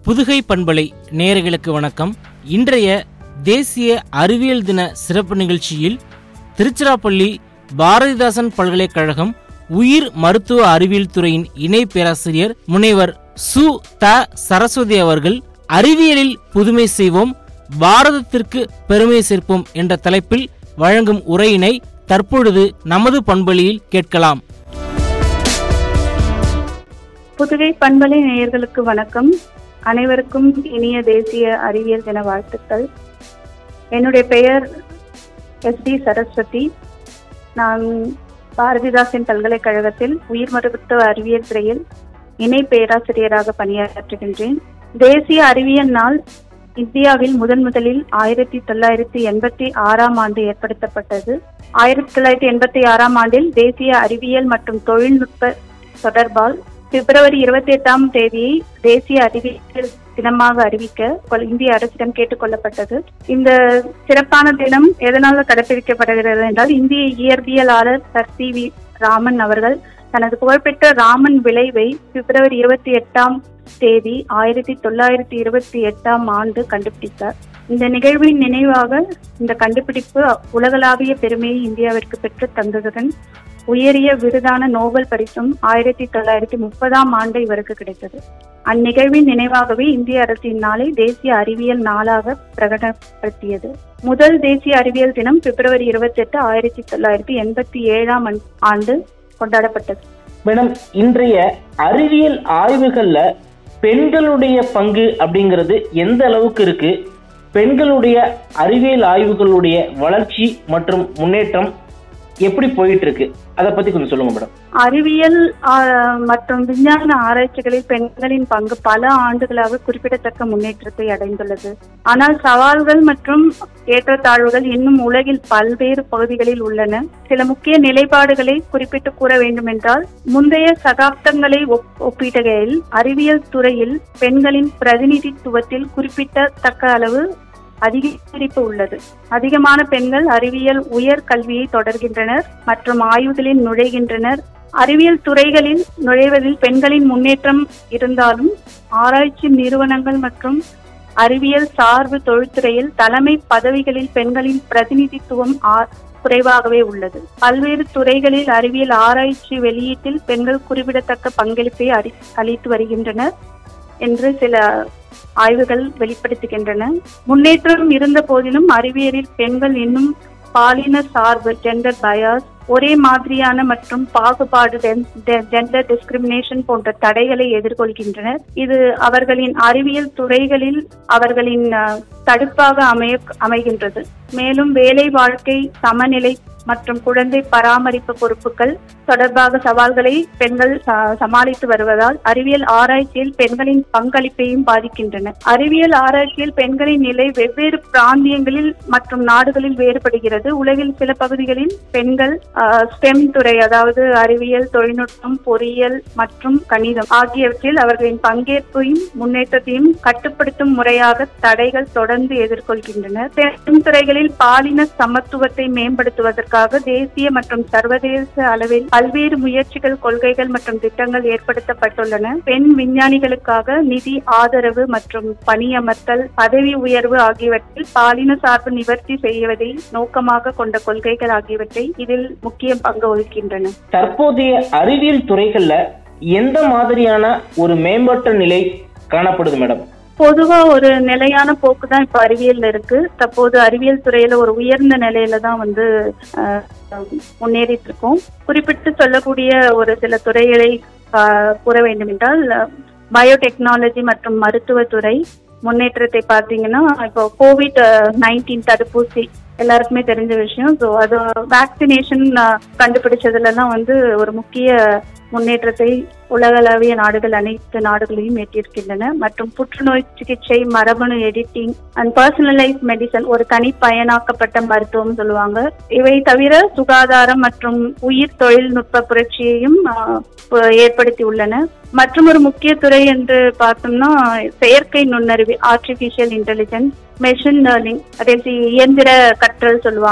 புதுகை பண்பலை நேயர்களுக்கு வணக்கம் இன்றைய தேசிய அறிவியல் தின சிறப்பு நிகழ்ச்சியில் திருச்சிராப்பள்ளி பாரதிதாசன் பல்கலைக்கழகம் உயிர் மருத்துவ அறிவியல் துறையின் இணை பேராசிரியர் முனைவர் சு த சரஸ்வதி அவர்கள் அறிவியலில் புதுமை செய்வோம் பாரதத்திற்கு பெருமை சேர்ப்போம் என்ற தலைப்பில் வழங்கும் உரையினை தற்பொழுது நமது பண்பலியில் கேட்கலாம் புதுகை பண்பலை நேயர்களுக்கு வணக்கம் அனைவருக்கும் இனிய தேசிய அறிவியல் தின வாழ்த்துக்கள் என்னுடைய பெயர் எஸ் டி சரஸ்வதி நான் பாரதிதாசன் பல்கலைக்கழகத்தில் உயிர் மருத்துவ அறிவியல் துறையில் இணை பேராசிரியராக பணியாற்றுகின்றேன் தேசிய அறிவியல் நாள் இந்தியாவில் முதன் முதலில் ஆயிரத்தி தொள்ளாயிரத்தி எண்பத்தி ஆறாம் ஆண்டு ஏற்படுத்தப்பட்டது ஆயிரத்தி தொள்ளாயிரத்தி எண்பத்தி ஆறாம் ஆண்டில் தேசிய அறிவியல் மற்றும் தொழில்நுட்ப தொடர்பால் பிப்ரவரி இருபத்தி எட்டாம் தேதியை தேசிய அறிவியல் தினமாக அறிவிக்க கொல்- இந்திய அரசிடம் கேட்டுக்கொள்ளப்பட்டது இந்த சிறப்பான தினம் எதனால கடைபிடிக்கப்படுகிறது என்றால் இந்திய இயற்பியலாளர் சர் சி வி ராமன் அவர்கள் தனது புகழ்பெற்ற ராமன் விளைவை பிப்ரவரி இருபத்தி எட்டாம் தேதி ஆயிரத்தி தொள்ளாயிரத்தி இருபத்தி எட்டாம் ஆண்டு கண்டுபிடித்தார் இந்த நிகழ்வின் நினைவாக இந்த கண்டுபிடிப்பு உலகளாவிய பெருமையை இந்தியாவிற்கு பெற்று தந்ததுடன் உயரிய விருதான நோபல் பரிசும் ஆயிரத்தி தொள்ளாயிரத்தி முப்பதாம் ஆண்டு இவருக்கு கிடைத்தது அந்நிகழ்வின் நினைவாகவே இந்திய அரசு இந்நாளை தேசிய அறிவியல் நாளாக பிரகடனப்படுத்தியது முதல் தேசிய அறிவியல் தினம் பிப்ரவரி இருபத்தி எட்டு ஆயிரத்தி தொள்ளாயிரத்தி எண்பத்தி ஏழாம் ஆண்- ஆண்டு கொண்டாடப்பட்டது மேடம் இன்றைய அறிவியல் ஆய்வுகள்ல பெண்களுடைய பங்கு அப்படிங்கிறது எந்த அளவுக்கு இருக்கு பெண்களுடைய அறிவியல் ஆய்வுகளுடைய வளர்ச்சி மற்றும் முன்னேற்றம் எப்படி போயிட்டு இருக்கு அதை பத்தி கொஞ்சம் சொல்லுங்க மேடம் அறிவியல் ஆஹ், மற்றும் விஞ்ஞான ஆராய்ச்சிகளில் பெண்களின் பங்கு பல ஆண்டுகளாக குறிப்பிடத்தக்க முன்னேற்றத்தை அடைந்துள்ளது ஆனால் சவால்கள் மற்றும் ஏற்றத்தாழ்வுகள் இன்னும் உலகில் பல்வேறு பகுதிகளில் உள்ளன சில முக்கிய நிலைப்பாடுகளை குறிப்பிட்டு கூற வேண்டுமென்றால் முந்தைய சகாப்தங்களை ஒப்- ஒப்பிடுகையில் அறிவியல் துறையில் பெண்களின் பிரதிநிதித்துவத்தில் குறிப்பிடத்தக்க அளவு அதிகரிப்பு உள்ளது அதிகமான பெண்கள் அறிவியல் உயர் கல்வியை தொடர்கின்றனர் மற்றும் ஆய்வுகளில் நுழைகின்றனர் அறிவியல் துறைகளில் நுழைவதில் பெண்களின் முன்னேற்றம் இருந்தாலும் ஆராய்ச்சி நிறுவனங்கள் மற்றும் அறிவியல் சார்பு தொழில்துறையில் தலைமை பதவிகளில் பெண்களின் பிரதிநிதித்துவம் ஆ- குறைவாகவே உள்ளது பல்வேறு துறைகளில் அறிவியல் ஆராய்ச்சி வெளியீட்டில் பெண்கள் குறிப்பிடத்தக்க பங்களிப்பை அடி- அளித்து வருகின்றனர் என்று சில ஆய்வுகள் வெளிப்படுத்துகின்றன முன்னேற்றம் இருந்த போதிலும் அறிவியலில் பெண்கள் இன்னும் பாலின சார்பு ஜெண்டர் பயாஸ் ஒரே மாதிரியான மற்றும் பாகுபாடு ஜெண்டர் டிஸ்கிரிமினேஷன் போன்ற தடைகளை எதிர்கொள்கின்றனர் இது அவர்களின் அறிவியல் துறைகளில் அவர்களின் அஹ், தடுப்பாக அமைய அமைகின்றது மேலும் வேலை வாழ்க்கை சமநிலை மற்றும் குழந்தை பராமரிப்பு பொறுப்புகள் தொடர்பாக சவால்களை பெண்கள் ச- சமாளித்து வருவதால் அறிவியல் ஆராய்ச்சியில் பெண்களின் பங்களிப்பையும் பாதிக்கின்றன அறிவியல் ஆராய்ச்சியில் பெண்களின் நிலை வெவ்வேறு பிராந்தியங்களில் மற்றும் நாடுகளில் வேறுபடுகிறது உலகில் சில பகுதிகளில் பெண்கள் ஸ்டெம் துறை அதாவது அறிவியல் தொழில்நுட்பம் பொறியியல் மற்றும் கணிதம் ஆகியவற்றில் அவர்களின் பங்கேற்பையும் முன்னேற்றத்தையும் கட்டுப்படுத்தும் முறையாக தடைகள் தொடர்ந்து எதிர்கொள்கின்றனர் ஸ்டெம் துறைகளில் பாலின சமத்துவத்தை மேம்படுத்துவதற்காக தேசிய மற்றும் சர்வதேச அளவில் பல்வேறு முயற்சிகள் கொள்கைகள் மற்றும் திட்டங்கள் ஏற்படுத்தப்பட்டுள்ளன பெண் விஞ்ஞானிகளுக்காக நிதி ஆதரவு மற்றும் பணியமர்த்தல் பதவி உயர்வு ஆகியவற்றில் பாலின சார்பு நிவர்த்தி செய்வதை நோக்கமாக கொண்ட கொள்கைகள் ஆகியவற்றை இதில் முக்கிய பங்கு வகிக்கின்றன தற்போதைய அறிவியல் துறைகள்ல எந்த மாதிரியான ஒரு மேம்பட்ட நிலை காணப்படுது மேடம் பொதுவா ஒரு நிலையான போக்கு தான் இப்ப அறிவியல்ல இருக்கு தற்போது அறிவியல் துறையில ஒரு உயர்ந்த நிலையில தான் வந்து அஹ், முன்னேறிட்டு இருக்கோம் குறிப்பிட்டு சொல்லக்கூடிய ஒரு சில துறைகளை அஹ், கூற வேண்டும் என்றால் பயோடெக்னாலஜி மற்றும் மருத்துவத்துறை முன்னேற்றத்தை பார்த்தீங்கன்னா இப்போ கோவிட் நைன்டீன் தடுப்பூசி எல்லாருக்குமே தெரிஞ்ச விஷயம் ஸோ அது வேக்சினேஷன் கண்டுபிடிச்சதுலலாம் வந்து ஒரு முக்கிய முன்னேற்றத்தை உலகளவிய நாடுகள் அனைத்து நாடுகளையும் எட்டியிருக்கின்றன மற்றும் புற்றுநோய் சிகிச்சை மரபணு எடிட்டிங் அண்ட் பர்சனலைஸ் மெடிசன் ஒரு தனிப்பயனாக்கப்பட்ட மருத்துவம் சொல்லுவாங்க இவை தவிர சுகாதாரம் மற்றும் உயிர் தொழில்நுட்ப புரட்சியையும் ஆஹ், ப- ஏற்படுத்தி உள்ளன மற்றும் ஒரு முக்கிய துறை என்று பார்த்தோம்னா செயற்கை நுண்ணறிவு ஆர்டிபிஷியல் இன்டெலிஜென்ஸ் மெஷின் லேர்னிங் அதே இயந்திர கற்றல் சொல்லுவாங்க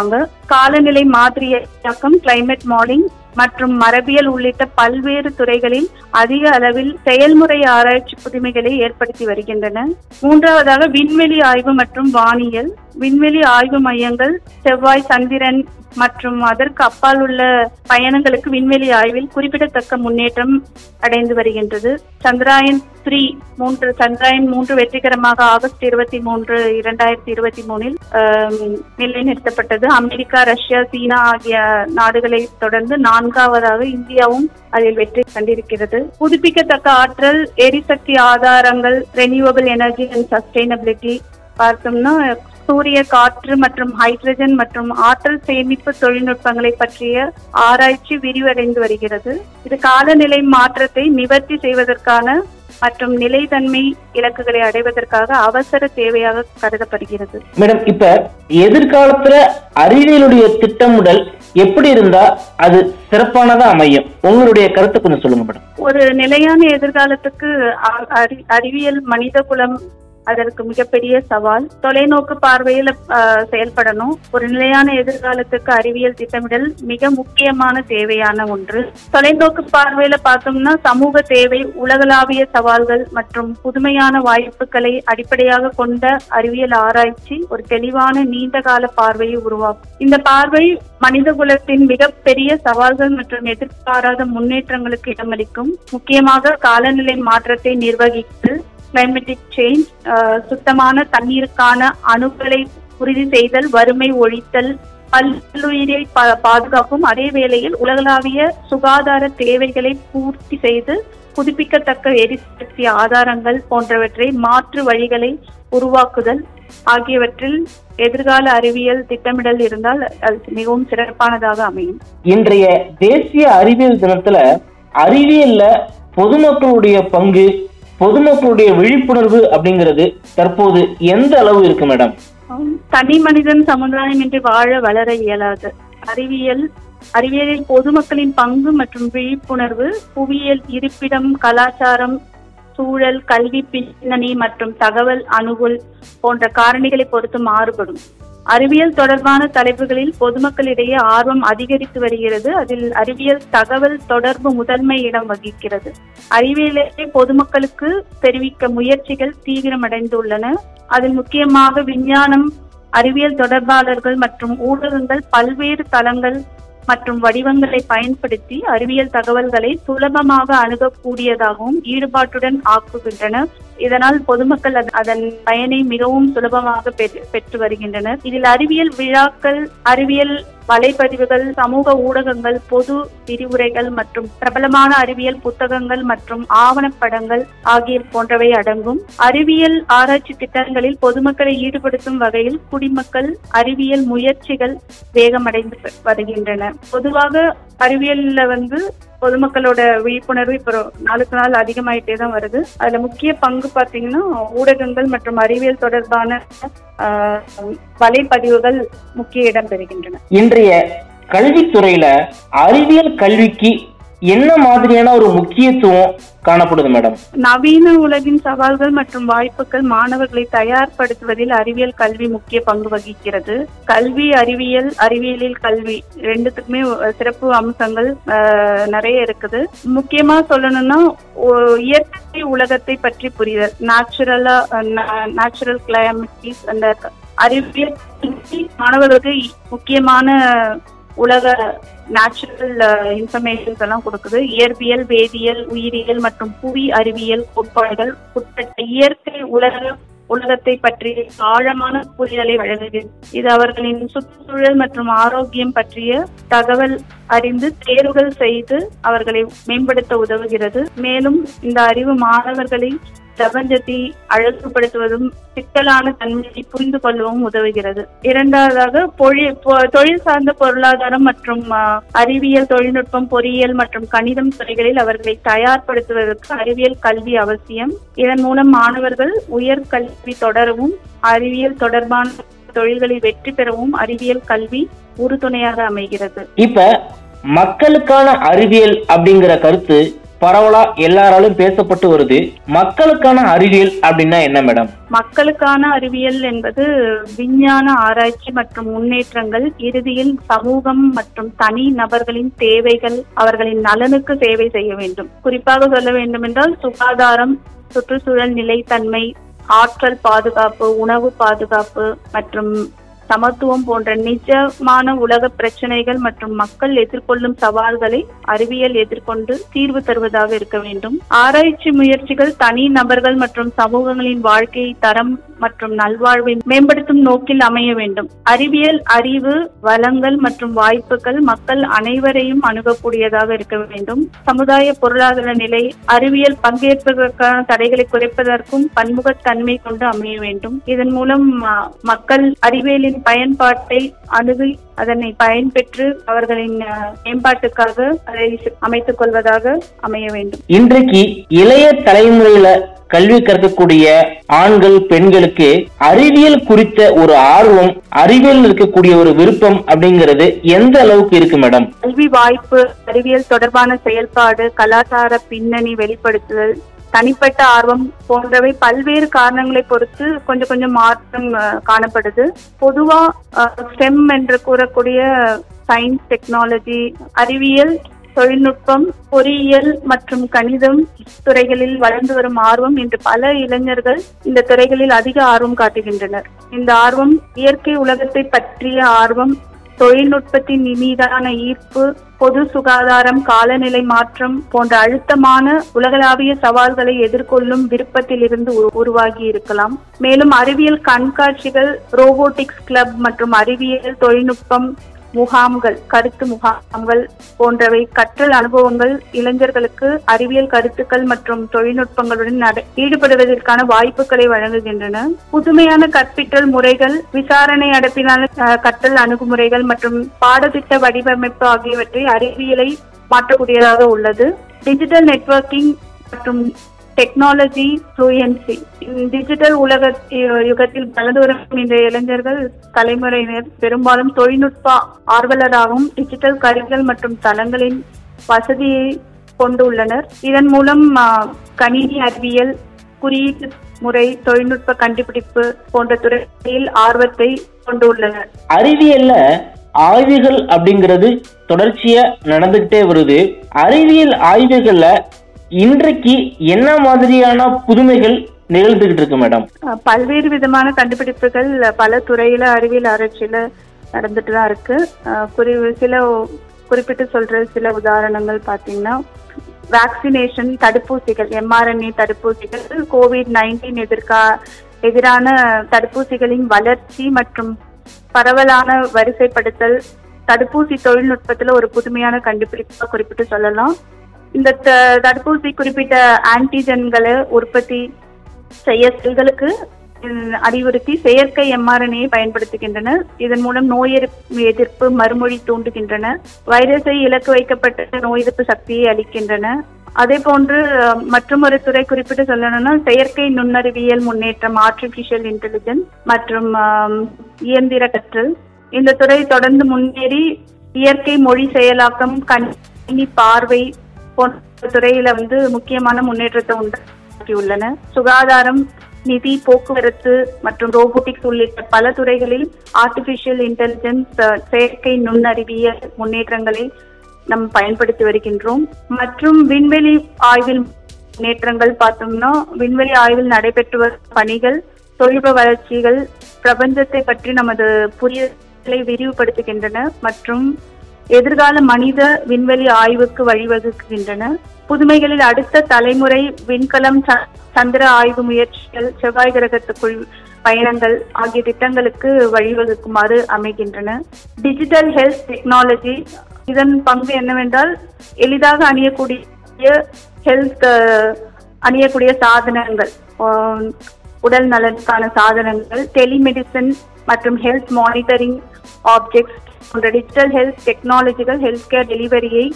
காலநிலை மாதிரியாக்கம் கிளைமேட் மாடலிங் மற்றும் மரபியல் உள்ளிட்ட பல்வேறு துறைகளில் அதிக அளவில் செயல்முறை ஆராய்ச்சி புதுமைகளை ஏற்படுத்தி வருகின்றன மூன்றாவதாக விண்வெளி ஆய்வு மற்றும் வானியல் விண்வெளி ஆய்வு மையங்கள் செவ்வாய் சந்திரன் மற்றும் அதற்கு அப்பால் உள்ள பயணங்களுக்கு விண்வெளி ஆய்வில் குறிப்பிடத்தக்க முன்னேற்றம் அடைந்து வருகின்றது சந்திராயன் த்ரீ மூன்று சந்திராயன் மூன்று வெற்றிகரமாக ஆகஸ்ட் இருபத்தி மூன்று இரண்டாயிரத்தி இருபத்தி மூணில் நிலைநிறுத்தப்பட்டது அமெரிக்கா ரஷ்யா சீனா ஆகிய நாடுகளை தொடர்ந்து நான்காவதாக இந்தியாவும் அதில் வெற்றி கண்டிருக்கிறது புதுப்பிக்கத்தக்க ஆற்றல் எரிசக்தி ஆதாரங்கள் ரெனியூவபிள் எனர்ஜி அண்ட் சஸ்டைனபிலிட்டி பார்த்தோம்னா சூரிய காற்று மற்றும் ஹைட்ரஜன் மற்றும் ஆற்றல் சேமிப்பு தொழில்நுட்பங்களை பற்றிய ஆராய்ச்சி விரிவடைந்து வருகிறது இது காலநிலை மாற்றத்தை நிவர்த்தி செய்வதற்கான மற்றும் நிலைத்தன்மை இலக்குகளை அடைவதற்காக அவசர தேவையாக கருதப்படுகிறது மேடம் இப்ப எதிர்காலத்துல அறிவியலுடைய திட்டமிடல் எப்படி இருந்தா அது சிறப்பானதா அமையும் உங்களுடைய கருத்தை கொஞ்சம் சொல்லுங்க மேடம் ஒரு நிலையான எதிர்காலத்துக்கு அ- அறி- அறிவியல் மனித குலம் அதற்கு மிகப்பெரிய சவால் தொலைநோக்கு பார்வையில அஹ், செயல்படணும் ஒரு நிலையான எதிர்காலத்துக்கு அறிவியல் திட்டமிடல் மிக முக்கியமான தேவையான ஒன்று தொலைநோக்கு பார்வையில பார்த்தோம்னா சமூக தேவை உலகளாவிய சவால்கள் மற்றும் புதுமையான வாய்ப்புகளை அடிப்படையாக கொண்ட அறிவியல் ஆராய்ச்சி ஒரு தெளிவான நீண்டகால பார்வையை உருவாக்கும் இந்த பார்வை மனித குலத்தின் மிகப்பெரிய சவால்கள் மற்றும் எதிர்பாராத முன்னேற்றங்களுக்கு இடமளிக்கும் முக்கியமாக காலநிலை மாற்றத்தை நிர்வகித்து கிளைமேட்டிக் சேஞ்ச் சுத்தமான தண்ணீருக்கான அணுக்களை உறுதி செய்தல் வறுமை ஒழித்தல் பல்லுயிரை பா- பாதுகாப்பும் அதே வேளையில் உலகளாவிய சுகாதார தேவைகளை பூர்த்தி செய்து புதுப்பிக்கத்தக்க எரிசக்தி ஆதாரங்கள் போன்றவற்றை மாற்று வழிகளை உருவாக்குதல் ஆகியவற்றில் எதிர்கால அறிவியல் திட்டமிடல் இருந்தால் அது மிகவும் சிறப்பானதாக அமையும் இன்றைய தேசிய அறிவியல் தினத்துல அறிவியல்ல பொதுமக்களுடைய பங்கு பொதுமக்களுடைய விழிப்புணர்வு அப்படிங்கிறது தற்போது எந்த அளவு இருக்கு மேடம் ஆம். தனி மனிதன் சமுதாயம் இன்றி வாழ வளர இயலாது அறிவியல் அறிவியலில் பொதுமக்களின் பங்கு மற்றும் விழிப்புணர்வு புவியியல் இருப்பிடம் கலாச்சாரம் சூழல் கல்வி பின்னணி மற்றும் தகவல் அணுகுல் போன்ற காரணிகளை பொறுத்து மாறுபடும் அறிவியல் தொடர்பான தலைப்புகளில் பொதுமக்களிடையே ஆர்வம் அதிகரித்து வருகிறது அதில் அறிவியல் தகவல் தொடர்பு முதன்மை இடம் வகிக்கிறது அறிவியலை பொதுமக்களுக்கு தெரிவிக்க முயற்சிகள் தீவிரமடைந்துள்ளன அதில் முக்கியமாக விஞ்ஞானம் அறிவியல் தொடர்பாளர்கள் மற்றும் ஊடகங்கள் பல்வேறு தளங்கள் மற்றும் வடிவங்களை பயன்படுத்தி அறிவியல் தகவல்களை சுலபமாக அணுகக்கூடியதாகவும் ஈடுபாட்டுடன் ஆக்குகின்றன இதனால் பொதுமக்கள் அத- அதன் பயனை மிகவும் சுலபமாக பெற்று- பெற்று வருகின்றனர் இதில் அறிவியல் விழாக்கள் அறிவியல் வலைப்பதிவுகள் சமூக ஊடகங்கள் பொது விரிவுரைகள் மற்றும் பிரபலமான அறிவியல் புத்தகங்கள் மற்றும் ஆவணப்படங்கள் ஆகிய போன்றவை அடங்கும் அறிவியல் ஆராய்ச்சி திட்டங்களில் பொதுமக்களை ஈடுபடுத்தும் வகையில் குடிமக்கள் அறிவியல் முயற்சிகள் வேகமடைந்து வ- வருகின்றன பொதுவாக அறிவியல்ல வந்து பொதுமக்களோட விழிப்புணர்வு இப்போ நாளுக்கு நாள் அதிகமாயிட்டே தான் வருது அதுல முக்கிய பங்கு பாத்தீங்கன்னா ஊடகங்கள் மற்றும் அறிவியல் தொடர்பான ஆஹ், வலைப்பதிவுகள் முக்கிய இடம் பெறுகின்றன இன்றைய கல்வித்துறையில அறிவியல் கல்விக்கு என்ன மாதிரியான ஒரு முக்கியத்துவம் காணப்படுது மேடம் நவீன உலகின் சவால்கள் மற்றும் வாய்ப்புகள் மாணவர்களை தயார்படுத்துவதில் அறிவியல் கல்வி முக்கிய பங்கு வகிக்கிறது கல்வி அறிவியல் அறிவியலில் கல்வி ரெண்டுத்துக்குமே சிறப்பு அம்சங்கள் ஆஹ், நிறைய இருக்குது முக்கியமா சொல்லணும்னா ஒ- இயற்கை உலகத்தை பற்றி புரிதல் நேச்சுரலா நேச்சுரல் கிளைமேட்டிஸ் அந்த அறிவியல் கல்வி மாணவர்களுக்கு முக்கியமான உலக நேச்சுரல் இன்ஃபர்மேஷன்ஸ் எல்லாம் கொடுக்குது இயற்பியல் வேதியியல் உயிரியல் மற்றும் புவி அறிவியல் கோட்பாடுகள் உட்பட்ட இயற்கை உலக உலகத்தை பற்றிய ஆழமான புரிதலை வழங்குகிறது இது அவர்களின் சுற்றுச்சூழல் மற்றும் ஆரோக்கியம் பற்றிய தகவல் அறிந்து தேர்வுகள் செய்து அவர்களை மேம்படுத்த உதவுகிறது மேலும் இந்த அறிவு மாணவர்களை பிரபஞ்சத்தை அழகுபடுத்துவதும் சிக்கலான தன்மையை புரிந்து கொள்ளவும் உதவுகிறது இரண்டாவதாக பொழி- பொ- தொழில் சார்ந்த பொருளாதாரம் மற்றும் ஆ, அறிவியல் தொழில்நுட்பம் பொறியியல் மற்றும் கணிதம் துறைகளில் அவர்களை தயார்படுத்துவதற்கு அறிவியல் கல்வி அவசியம் இதன் மூலம் மாணவர்கள் உயர்கல்வி தொடரவும் அறிவியல் தொடர்பான தொழில்களில் வெற்றி பெறவும் அறிவியல் கல்வி உறுதுணையாக அமைகிறது இப்ப மக்களுக்கான அறிவியல் அப்படிங்கிற கருத்து பரவலா எல்லாராலும் பேசப்பட்டு வருது மக்களுக்கான அறிவியல் அப்படின்னா என்ன மேடம் மக்களுக்கான அறிவியல் என்பது விஞ்ஞான ஆராய்ச்சி மற்றும் முன்னேற்றங்கள் இறுதியில் சமூகம் மற்றும் தனி நபர்களின் தேவைகள் அவர்களின் நலனுக்கு சேவை செய்ய வேண்டும் குறிப்பாக சொல்ல வேண்டுமென்றால் சுகாதாரம் சுற்றுச்சூழல் நிலைத்தன்மை ஆற்றல் பாதுகாப்பு உணவு பாதுகாப்பு மற்றும் சமத்துவம் போன்ற நிஜமான உலக பிரச்சனைகள் மற்றும் மக்கள் எதிர்கொள்ளும் சவால்களை அறிவியல் எதிர்கொண்டு தீர்வு தருவதாக இருக்க வேண்டும் ஆராய்ச்சி முயற்சிகள் தனி நபர்கள் மற்றும் சமூகங்களின் வாழ்க்கை தரம் மற்றும் நல்வாழ்வை மேம்படுத்தும் நோக்கில் அமைய வேண்டும் அறிவியல் அறிவு வளங்கள் மற்றும் வாய்ப்புகள் மக்கள் அனைவரையும் அணுகக்கூடியதாக இருக்க வேண்டும் சமுதாய பொருளாதார நிலை அறிவியல் பங்கேற்பதற்கான தடைகளை குறைப்பதற்கும் பன்முகத்தன்மை கொண்டு அமைய வேண்டும் இதன் மூலம் ம- மக்கள் அறிவியலின் பயன்பாட்டை அணுகி அதனை பயன்பெற்று அவர்களின் அஹ், மேம்பாட்டுக்காக அதை அமைத்துக் கொள்வதாக அமைய வேண்டும் இன்றைக்கு இளைய தலைமுறையில கல்வி கற்கக்கூடிய ஆண்கள் பெண்களுக்கு அறிவியல் குறித்த ஒரு ஆர்வம் அறிவியல் இருக்கக்கூடிய ஒரு விருப்பம் அப்படிங்கிறது எந்த அளவுக்கு இருக்கு மேடம் கல்வி வாய்ப்பு அறிவியல் தொடர்பான செயல்பாடு கலாச்சார பின்னணி வெளிப்படுத்துதல் தனிப்பட்ட ஆர்வம் போன்றவை பல்வேறு காரணங்களை பொறுத்து கொஞ்சம் கொஞ்சம் மாற்றம் அஹ், காணப்படுது பொதுவா ஸ்டெம் என்று கூறக்கூடிய சயின்ஸ் டெக்னாலஜி அறிவியல் தொழில்நுட்பம் பொறியியல் மற்றும் கணிதம் துறைகளில் வளர்ந்து வரும் ஆர்வம் இன்று பல இளைஞர்கள் இந்த துறைகளில் அதிக ஆர்வம் காட்டுகின்றனர் இந்த ஆர்வம் இயற்கை உலகத்தை பற்றிய ஆர்வம் தொழில்நுட்பத்தின் மீதான ஈர்ப்பு பொது சுகாதாரம் காலநிலை மாற்றம் போன்ற அழுத்தமான உலகளாவிய சவால்களை எதிர்கொள்ளும் விருப்பத்திலிருந்து உரு- உருவாகி இருக்கலாம் மேலும் அறிவியல் கண்காட்சிகள் ரோபோட்டிக்ஸ் கிளப் மற்றும் அறிவியல் தொழில்நுட்பம் முகாம்கள் கருத்து முகாம்கள் போன்றவை கற்றல் அனுபவங்கள் இளைஞர்களுக்கு அறிவியல் கருத்துக்கள் மற்றும் தொழில்நுட்பங்களுடன் நட- ஈடுபடுவதற்கான வாய்ப்புகளை வழங்குகின்றன புதுமையான கற்பித்தல் முறைகள் விசாரணை அடப்பிலான அஹ், கற்றல் அணுகுமுறைகள் மற்றும் பாடத்திட்ட வடிவமைப்பு ஆகியவற்றை அறிவியலை மாற்றக்கூடியதாக உள்ளது டிஜிட்டல் நெட்வொர்க்கிங் மற்றும் டெக்னாலஜி ஃப்ளூயன்சி டிஜிட்டல் உலக யு- யுகத்தில் வளர்ந்து வரும் இந்த இளைஞர்கள் தலைமுறையினர் பெரும்பாலும் தொழில்நுட்ப ஆர்வலராகவும் டிஜிட்டல் கருவிகள் மற்றும் தளங்களின் வசதியை கொண்டுள்ளனர் இதன் மூலம் ஆ, கணினி அறிவியல் குறியீட்டு முறை தொழில்நுட்ப கண்டுபிடிப்பு போன்ற துறையில் ஆர்வத்தை கொண்டுள்ளனர் அறிவியல்ல ஆய்வுகள் அப்படிங்கிறது தொடர்ச்சியா நடந்துகிட்டே வருது அறிவியல் ஆய்வுகள்ல இன்றைக்கு என்ன மாதிரியான புதுமைகள் நிகழ்ந்துகிட்டு இருக்கு மேடம் அஹ் பல்வேறு விதமான கண்டுபிடிப்புகள் பல துறையில அறிவியல் ஆராய்ச்சியில நடந்துட்டு தான் இருக்கு அஹ் குறி சில குறிப்பிட்டு சொல்ற சில உதாரணங்கள் பார்த்தீங்கன்னா வேக்சினேஷன் தடுப்பூசிகள் எம்ஆர்என்ஏ தடுப்பூசிகள் கோவிட் நைன்டீன் எதிர்கா எதிரான தடுப்பூசிகளின் வளர்ச்சி மற்றும் பரவலான வரிசைப்படுத்தல் தடுப்பூசி தொழில்நுட்பத்துல ஒரு புதுமையான கண்டுபிடிப்பா குறிப்பிட்டு சொல்லலாம் இந்த த- தடுப்பூசி குறிப்பிட்ட ஆன்டிஜன்களை உற்பத்தி செய்ய செல்களுக்கு ம், அறிவுறுத்தி செயற்கை எம்ஆர்என்ஏ பயன்படுத்துகின்றனர் இதன் மூலம் நோய் எதிர்ப்பு எதிர்ப்பு மறுமொழி தூண்டுகின்றன வைரஸை இலக்கு வைக்கப்பட்ட நோய் எதிர்ப்பு சக்தியை அளிக்கின்றன அதே போன்று அஹ், மற்றுமொரு துறை குறிப்பிட்டு சொல்லணும்னா செயற்கை நுண்ணறிவியல் முன்னேற்றம் ஆர்டிபிஷியல் இன்டெலிஜென்ஸ் மற்றும் ஆம், இயந்திர கற்றல் இந்த துறை தொடர்ந்து முன்னேறி இயற்கை மொழி செயலாக்கம் கணினி பார்வை போன்ற துறையில வந்து முக்கியமான முன்னேற்றத்தை உண்டாக்கியுள்ளன சுகாதாரம் நிதி போக்குவரத்து மற்றும் ரோபோட்டிக்ஸ் உள்ளிட்ட பல துறைகளில் ஆர்டிபிஷியல் இன்டெலிஜென்ஸ் செயற்கை நுண்ணறிவியல் முன்னேற்றங்களை நாம் பயன்படுத்தி வருகின்றோம் மற்றும் விண்வெளி ஆய்வில் முன்னேற்றங்கள் பார்த்தோம்னா விண்வெளி ஆய்வில் நடைபெற்று வரும் பணிகள் தொழில்நுட்ப வளர்ச்சிகள் பிரபஞ்சத்தை பற்றி நமது புரிதலை விரிவுபடுத்துகின்றன மற்றும் எதிர்கால மனித விண்வெளி ஆய்வுக்கு வழிவகுக்கின்றன புதுமைகளில் அடுத்த தலைமுறை விண்கலம் ச- சந்திர ஆய்வு முயற்சிகள் செவ்வாய் கிரகத்துக்குள் பயணங்கள் ஆகிய திட்டங்களுக்கு வழிவகுக்குமாறு அமைகின்றன டிஜிட்டல் ஹெல்த் டெக்னாலஜி இதன் பங்கு என்னவென்றால் எளிதாக அணியக்கூடிய ஹெல்த் அணியக்கூடிய சாதனங்கள் ஆஹ், உடல் நலனுக்கான சாதனங்கள் டெலிமெடிசன் மற்றும் ஹெல்த் மானிட்டரிங் ஆப்ஜெக்ட்ஸ் போன்ற டிஜிட்டல் ஹெல்த் டெக்னாலஜிகள் ஹெல்த் கேர் டெலிவரியை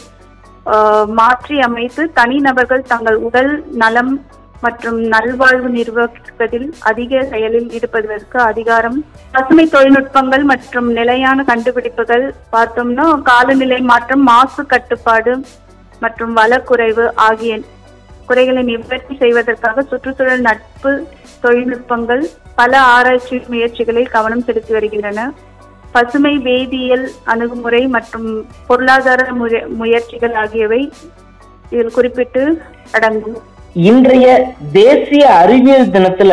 மாற்றி அமைத்து தனிநபர்கள் தங்கள் உடல் நலம் மற்றும் நல்வாழ்வு நிர்வகிப்பதில் அதிக செயலில் ஈடுபடுவதற்கு அதிகாரம் பசுமை தொழில்நுட்பங்கள் மற்றும் நிலையான கண்டுபிடிப்புகள் பார்த்தோம்னா காலநிலை மாற்றம் மாசு கட்டுப்பாடு மற்றும் வளக்குறைவு ஆகிய குறைகளை நிவர்த்தி செய்வதற்காக சுற்றுச்சூழல் நட்பு தொழில்நுட்பங்கள் பல ஆராய்ச்சி முயற்சிகளில் கவனம் செலுத்தி வருகின்றன பசுமை வேதியியல் அணுகுமுறை மற்றும் பொருளாதார முய- முயற்சிகள் ஆகியவை இதில் குறிப்பிட்டு அடங்கும் இன்றைய தேசிய அறிவியல் தினத்துல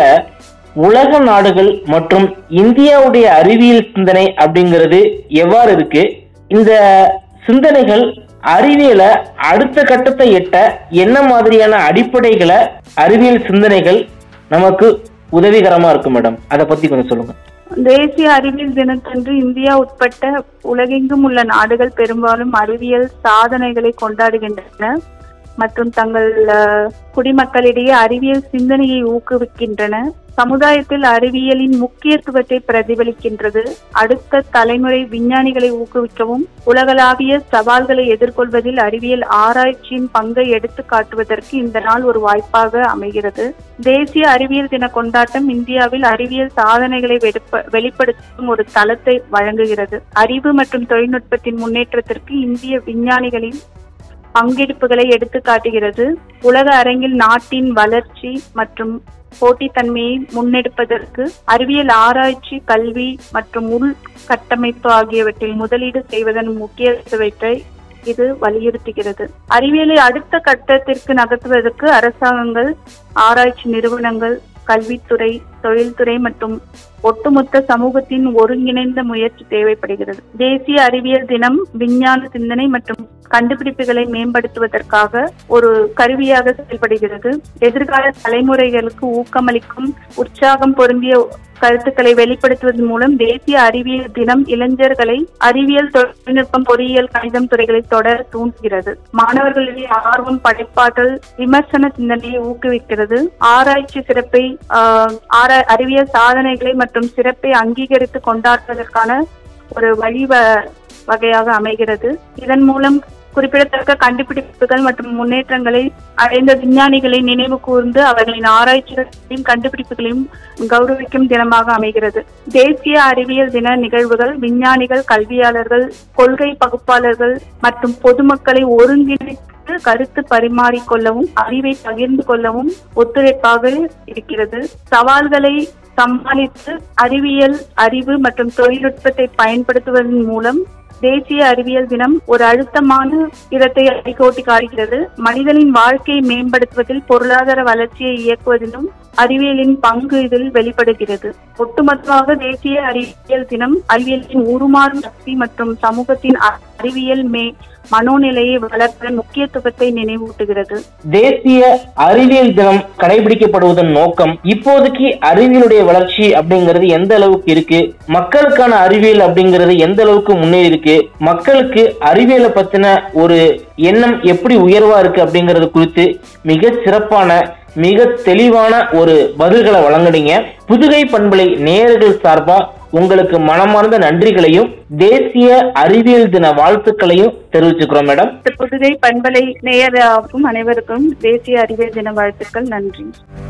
உலக நாடுகள் மற்றும் இந்தியாவுடைய அறிவியல் சிந்தனை அப்படிங்கிறது எவ்வாறு இருக்கு இந்த சிந்தனைகள் அறிவியலை அடுத்த கட்டத்தை எட்ட என்ன மாதிரியான அடிப்படைகளை அறிவியல் சிந்தனைகள் நமக்கு உதவிகரமா இருக்கு மேடம் அதை பத்தி கொஞ்சம் சொல்லுங்க தேசிய அறிவியல் தினத்தன்று இந்தியா உட்பட்ட உலகெங்கும் உள்ள நாடுகள் பெரும்பாலும் அறிவியல் சாதனைகளை கொண்டாடுகின்றன மற்றும் தங்கள் அஹ், குடிமக்களிடையே அறிவியல் சிந்தனையை ஊக்குவிக்கின்றன சமுதாயத்தில் அறிவியலின் முக்கியத்துவத்தை பிரதிபலிக்கின்றது அடுத்த தலைமுறை விஞ்ஞானிகளை ஊக்குவிக்கவும் உலகளாவிய சவால்களை எதிர்கொள்வதில் அறிவியல் ஆராய்ச்சியின் பங்கை எடுத்து காட்டுவதற்கு இந்த நாள் ஒரு வாய்ப்பாக அமைகிறது தேசிய அறிவியல் தின கொண்டாட்டம் இந்தியாவில் அறிவியல் சாதனைகளை வெடுப்ப- வெளிப்படுத்தும் ஒரு தளத்தை வழங்குகிறது அறிவு மற்றும் தொழில்நுட்பத்தின் முன்னேற்றத்திற்கு இந்திய விஞ்ஞானிகளின் பங்கெடுப்புகளை எடுத்து காட்டுகிறது உலக அரங்கில் நாட்டின் வளர்ச்சி மற்றும் போட்டித்தன்மையை முன்னெடுப்பதற்கு அறிவியல் ஆராய்ச்சி கல்வி மற்றும் உள் கட்டமைப்பு ஆகியவற்றில் முதலீடு செய்வதன் முக்கியத்துவத்தை இது வலியுறுத்துகிறது அறிவியலை அடுத்த கட்டத்திற்கு நகர்த்துவதற்கு அரசாங்கங்கள் ஆராய்ச்சி நிறுவனங்கள் கல்வித்துறை தொழில்துறை மற்றும் ஒட்டுமொத்த சமூகத்தின் ஒருங்கிணைந்த முயற்சி தேவைப்படுகிறது தேசிய அறிவியல் தினம் விஞ்ஞான சிந்தனை மற்றும் கண்டுபிடிப்புகளை மேம்படுத்துவதற்காக ஒரு கருவியாக செயல்படுகிறது எதிர்கால தலைமுறைகளுக்கு ஊக்கமளிக்கும் உற்சாகம் பொருந்திய கருத்துக்களை வெளிப்படுத்துவதன் மூலம் தேசிய அறிவியல் தினம் இளைஞர்களை அறிவியல் தொழில்நுட்பம் பொறியியல் கணிதம் துறைகளை தொடர தூண்டுகிறது மாணவர்களிடையே ஆர்வம் படைப்பாற்றல் விமர்சன சிந்தனையை ஊக்குவிக்கிறது ஆராய்ச்சி சிறப்பை ஆஹ், ஆரா- அறிவியல் சாதனைகளை மற்றும் சிறப்பை அங்கீகரித்து கொண்டாடுவதற்கான ஒரு வழி வ- வகையாக அமைகிறது இதன் மூலம் குறிப்பிடத்தக்க கண்டுபிடிப்புகள் மற்றும் முன்னேற்றங்களை அடைந்த விஞ்ஞானிகளை நினைவு கூர்ந்து அவர்களின் ஆராய்ச்சிகளையும் கண்டுபிடிப்புகளையும் கௌரவிக்கும் தினமாக அமைகிறது தேசிய அறிவியல் தின நிகழ்வுகள் விஞ்ஞானிகள் கல்வியாளர்கள் கொள்கை பகுப்பாளர்கள் மற்றும் பொதுமக்களை ஒருங்கிணைத்து கருத்து பரிமாறிக்கொள்ளவும் அறிவை பகிர்ந்து கொள்ளவும் ஒத்துழைப்பாக இருக்கிறது சவால்களை சமாளித்து அறிவியல் அறிவு மற்றும் தொழில்நுட்பத்தை பயன்படுத்துவதன் மூலம் தேசிய அறிவியல் தினம் ஒரு அழுத்தமான இடத்தை அடிக்கோட்டி காட்டுகிறது மனிதனின் வாழ்க்கையை மேம்படுத்துவதில் பொருளாதார வளர்ச்சியை இயக்குவதிலும் அறிவியலின் பங்கு இதில் வெளிப்படுகிறது ஒட்டுமொத்தமாக தேசிய அறிவியல் தினம் அறிவியலின் உருமாறும் சக்தி மற்றும் சமூகத்தின் அ- அறிவியல் மே மனோநிலையை வளர்ப்பதன் முக்கியத்துவத்தை நினைவூட்டுகிறது தேசிய அறிவியல் தினம் கடைபிடிக்கப்படுவதன் நோக்கம் இப்போதைக்கு அறிவியலுடைய வளர்ச்சி அப்படிங்கிறது எந்த அளவுக்கு இருக்கு மக்களுக்கான அறிவியல் அப்படிங்கிறது எந்த அளவுக்கு முன்னேறி இருக்கு மக்களுக்கு அறிவியலை பத்தின ஒரு எண்ணம் எப்படி உயர்வா இருக்கு அப்படிங்கிறது குறித்து மிக சிறப்பான மிக தெளிவான ஒரு பதில்களை வழங்குனீங்க புதுகை பண்பலை நேயர்கள் சார்பா உங்களுக்கு மனமார்ந்த நன்றிகளையும் தேசிய அறிவியல் தின வாழ்த்துக்களையும் தெரிவிச்சுக்கிறோம் மேடம் புதுகை பண்பலை நேயராகும் அனைவருக்கும் தேசிய அறிவியல் தின வாழ்த்துக்கள் நன்றி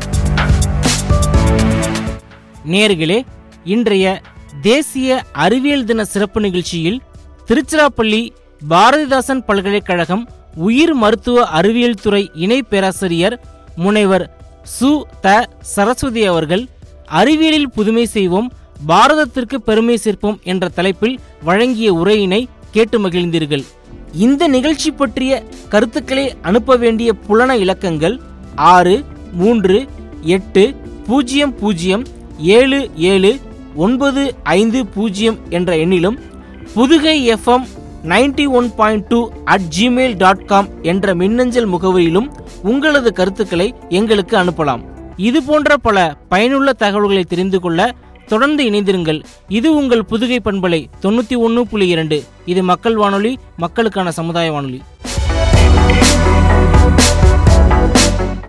நேர்களே இன்றைய தேசிய அறிவியல் தின சிறப்பு நிகழ்ச்சியில் திருச்சிராப்பள்ளி பாரதிதாசன் பல்கலைக்கழகம் உயிர் மருத்துவ அறிவியல் துறை இணை பேராசிரியர் முனைவர் சு த சரஸ்வதி அவர்கள் அறிவியலில் புதுமை செய்வோம் பாரதத்திற்கு பெருமை சேர்ப்போம் என்ற தலைப்பில் வழங்கிய உரையினை கேட்டு மகிழ்ந்தீர்கள் இந்த நிகழ்ச்சி பற்றிய கருத்துக்களை அனுப்ப வேண்டிய புலன இலக்கங்கள் ஆறு மூன்று எட்டு பூஜ்ஜியம் பூஜ்ஜியம் ஏழு ஏழு ஒன்பது ஐந்து பூஜ்ஜியம் என்ற எண்ணிலும் Pudugai FM ninety one point two at Gmail dot com என்ற மின்னஞ்சல் முகவரியிலும் உங்களது கருத்துக்களை எங்களுக்கு அனுப்பலாம் இது போன்ற பல பயனுள்ள தகவல்களை தெரிந்து கொள்ள தொடர்ந்து இணைந்திருங்கள் இது உங்கள் புதுகை பண்பலை தொண்ணூத்தி ஒன்று புள்ளி இரண்டு இது மக்கள் வானொலி மக்களுக்கான சமுதாய வானொலி